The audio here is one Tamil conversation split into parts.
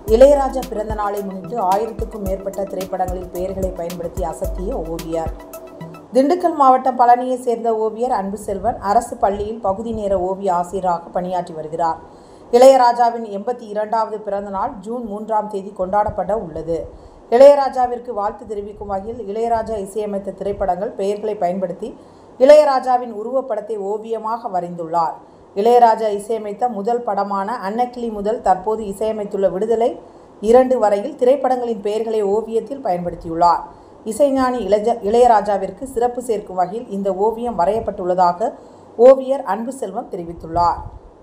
இளையராஜா பிறந்த நாளை முன்னிட்டு ஆயிரத்துக்கும் மேற்பட்ட திரைப்படங்களில் பெயர்களை பயன்படுத்தி அசத்திய ஓவியர் திண்டுக்கல் மாவட்டம் பழனியை சேர்ந்த ஓவியர் அன்பு செல்வன் அரசு பள்ளியில் பகுதி நேர ஓவிய ஆசிரியராக பணியாற்றி வருகிறார் இளையராஜாவின் எண்பத்தி இரண்டாவது பிறந்த நாள் ஜூன் மூன்றாம் தேதி கொண்டாடப்பட உள்ளது இளையராஜாவிற்கு வாழ்த்து தெரிவிக்கும் வகையில் இளையராஜா இசையமைத்த திரைப்படங்கள் பெயர்களை பயன்படுத்தி இளையராஜாவின் உருவப்படத்தை ஓவியமாக வரைந்துள்ளார் இளையராஜா இசையமைத்த முதல் படமான அன்னக்கிளி முதல் தற்போது இசையமைத்துள்ள விடுதலை இரண்டு வரையில் திரைப்படங்களின் பெயர்களை ஓவியத்தில் பயன்படுத்தியுள்ளார் இசைஞானி இளைய இளையராஜாவிற்கு சிறப்பு சேர்க்கும் வகையில் இந்த ஓவியம் வரையப்பட்டுள்ளதாக ஓவியர் அன்பு செல்வம் தெரிவித்துள்ளார்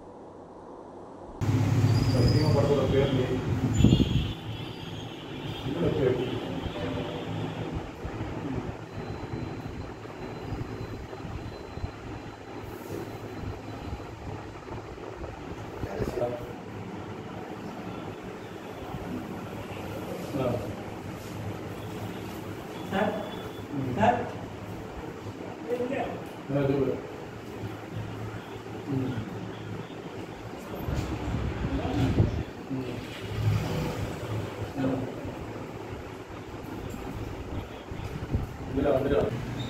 சத்தியமா படத்தோட பேர் நீ. என்ன பேர்? ஆ. ஆ, இது ஒரு. ம். ம். ம். வந்துடா, வந்துடா.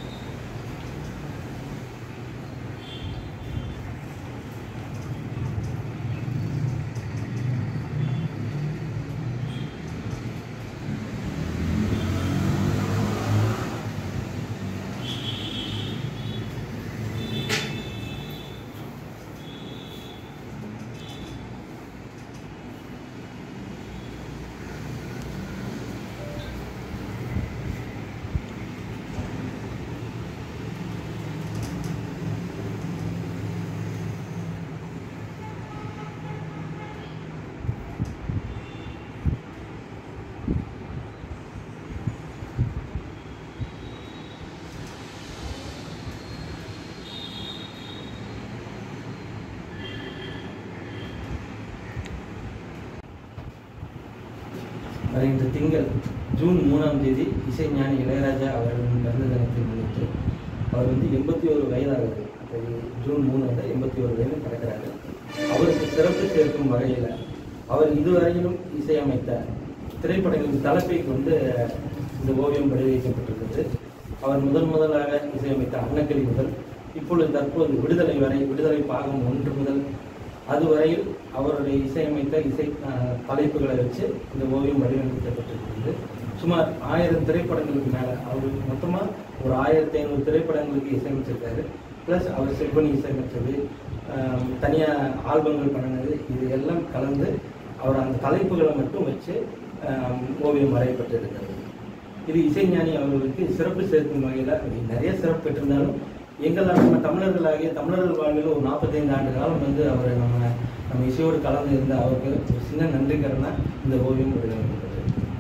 வருகின்ற திங்கள் ஜூன் மூணாம் தேதி இசைஞானி இளையராஜா அவர்களின் பிறந்த தினத்தை முன்னிட்டு அவர் வந்து எண்பத்தி ஒரு வயதாகுது அப்போ ஜூன் மூணு வந்து எண்பத்தி ஒரு வயது கிடக்கிறாரு அவருக்கு சிறப்பு சேர்க்கும் வகையில் அவர் இதுவரையிலும் இசையமைத்த திரைப்படங்களின் தலைப்பை கொண்டு இந்த ஓவியம் வடிவமைக்கப்பட்டிருக்கிறது அவர் முதன் முதலாக இசையமைத்த அன்னக்கிளி முதல் இப்பொழுது தற்போது விடுதலை வரை விடுதலை பாகம் ஒன்று முதல் அதுவரையில் அவருடைய இசையமைத்த இசை அஹ், தலைப்புகளை வச்சு இந்த ஓவியம் வடிவமைக்கப்பட்டிருக்கிறது சுமார் ஆயிரம் திரைப்படங்களுக்கு மேலே அவர் மொத்தமாக ஒரு ஆயிரத்தி ஐநூறு திரைப்படங்களுக்கு இசையமைச்சிருக்காரு ப்ளஸ் அவர் சிற்பனி இசையமைச்சது தனியாக ஆல்பங்கள் பண்ணினது இது எல்லாம் கலந்து அவர் அந்த தலைப்புகளை மட்டும் வச்சு அஹ், ஓவியம் வரையப்பட்டிருக்கிறது இது இசைஞானி அவர்களுக்கு சிறப்பு சேர்க்கும் வகையில் நிறைய சிறப்பு பெற்றிருந்தாலும் எங்கள் நம்ம தமிழர்களாகிய தமிழர்கள் வாழ்வில் ஒரு நாற்பத்தைந்து ஆண்டு காலம் வந்து அவர் நம்ம நம்ம இசையோடு கலந்து இருந்த அவருக்கு ஒரு சின்ன நன்றிக்கரனா இந்த ஓவியம் வடிவமைக்கப்பட்டது